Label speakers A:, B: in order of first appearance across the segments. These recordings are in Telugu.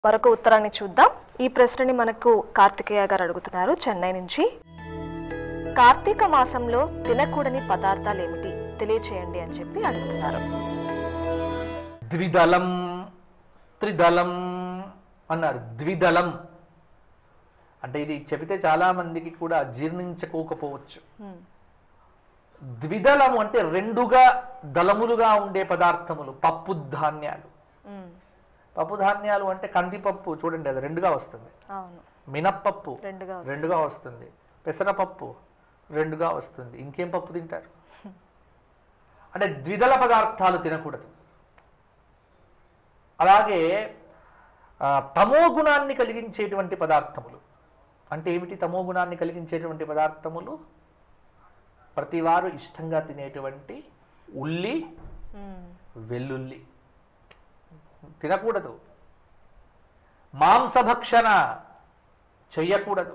A: మరొక ఉత్తరాన్ని చూద్దాం ఈ ప్రశ్నని మనకు కార్తికేయ గారు అడుగుతున్నారు చెన్నై నుంచి కార్తీక మాసంలో తినకూడని పదార్థాలు ఏమిటి తెలియచేయండి అని చెప్పి అడుగుతున్నారు
B: ద్విదళం త్రిదళం అన్నారు ద్విదళం అంటే ఇది చెబితే చాలా మందికి కూడా జీర్ణించుకోకపోవచ్చు
A: హ్మ్.
B: ద్విదళము అంటే రెండుగా దళములుగా ఉండే పదార్థములు పప్పు ధాన్యాలు
A: హ్మ్.
B: పప్పు ధాన్యాలు అంటే కందిపప్పు చూడండి అది రెండుగా వస్తుంది
A: అవును
B: మినప్పప్పు
A: రెండుగా వస్తుంది.
B: రెండుగా వస్తుంది పెసరపప్పు రెండుగా వస్తుంది ఇంకేం పప్పు తింటారు అంటే ద్విదళ పదార్థాలు తినకూడదు అలాగే ఆ, తమో గుణాన్ని కలిగించేటువంటి పదార్థములు అంటే ఏమిటి తమో గుణాన్ని కలిగించేటువంటి పదార్థములు ప్రతివారు ఇష్టంగా తినేటువంటి ఉల్లి
A: హ్మ్.
B: వెల్లుల్లి తినకూడదు మాంసభక్షణ చెయ్యకూడదు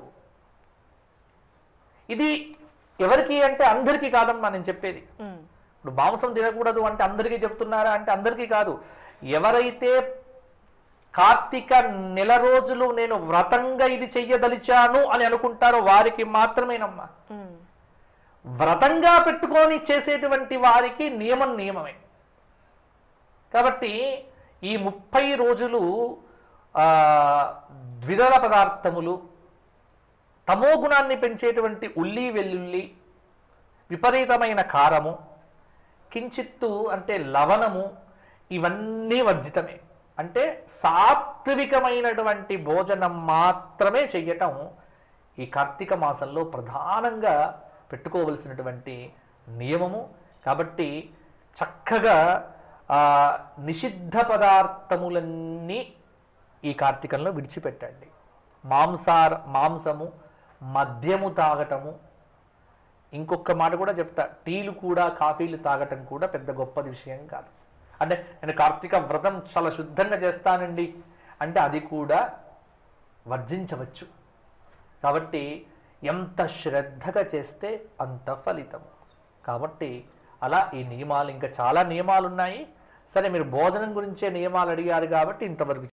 B: ఇది ఎవరికి అంటే అందరికీ కాదమ్మా నేను చెప్పేది
A: హ్మ్.
B: ఇప్పుడు మాంసం తినకూడదు అంటే అందరికీ చెప్తున్నారా అంటే అందరికీ కాదు ఎవరైతే కార్తీక నెల రోజులు నేను వ్రతంగా ఇది చెయ్యదలిచాను అని అనుకుంటారో వారికి మాత్రమేనమ్మా
A: హ్మ్.
B: వ్రతంగా పెట్టుకొని చేసేటువంటి వారికి నియమం నియమమే కాబట్టి ఈ ముప్పై రోజులు ఆ, ద్విదళ పదార్థములు తమో గుణాన్ని పెంచేటువంటి ఉల్లి వెల్లుల్లి విపరీతమైన కారము కించిత్తు అంటే లవణము ఇవన్నీ వర్జితమే అంటే సాత్వికమైనటువంటి భోజనం మాత్రమే చెయ్యటం ఈ కార్తీక మాసంలో ప్రధానంగా పెట్టుకోవలసినటువంటి నియమము కాబట్టి చక్కగా ఆ, నిషిద్ధ పదార్థములన్నీ ఈ కార్తీకంలో విడిచిపెట్టండి మాంసార మాంసము మద్యము తాగటము ఇంకొక మాట కూడా చెప్తా టీలు కూడా కాఫీలు తాగటం కూడా పెద్ద గొప్పది విషయం కాదు అంటే నేను కార్తీక వ్రతం చాలా శుద్ధంగా చేస్తానండి అంటే అది కూడా వర్జించవచ్చు కాబట్టి ఎంత శ్రద్ధగా చేస్తే అంత ఫలితము కాబట్టి అలా ఈ నియమాలు ఇంకా చాలా నియమాలు ఉన్నాయి సరే మీరు భోజనం గురించే నియమాలు అడిగారు కాబట్టి ఇంతవరకు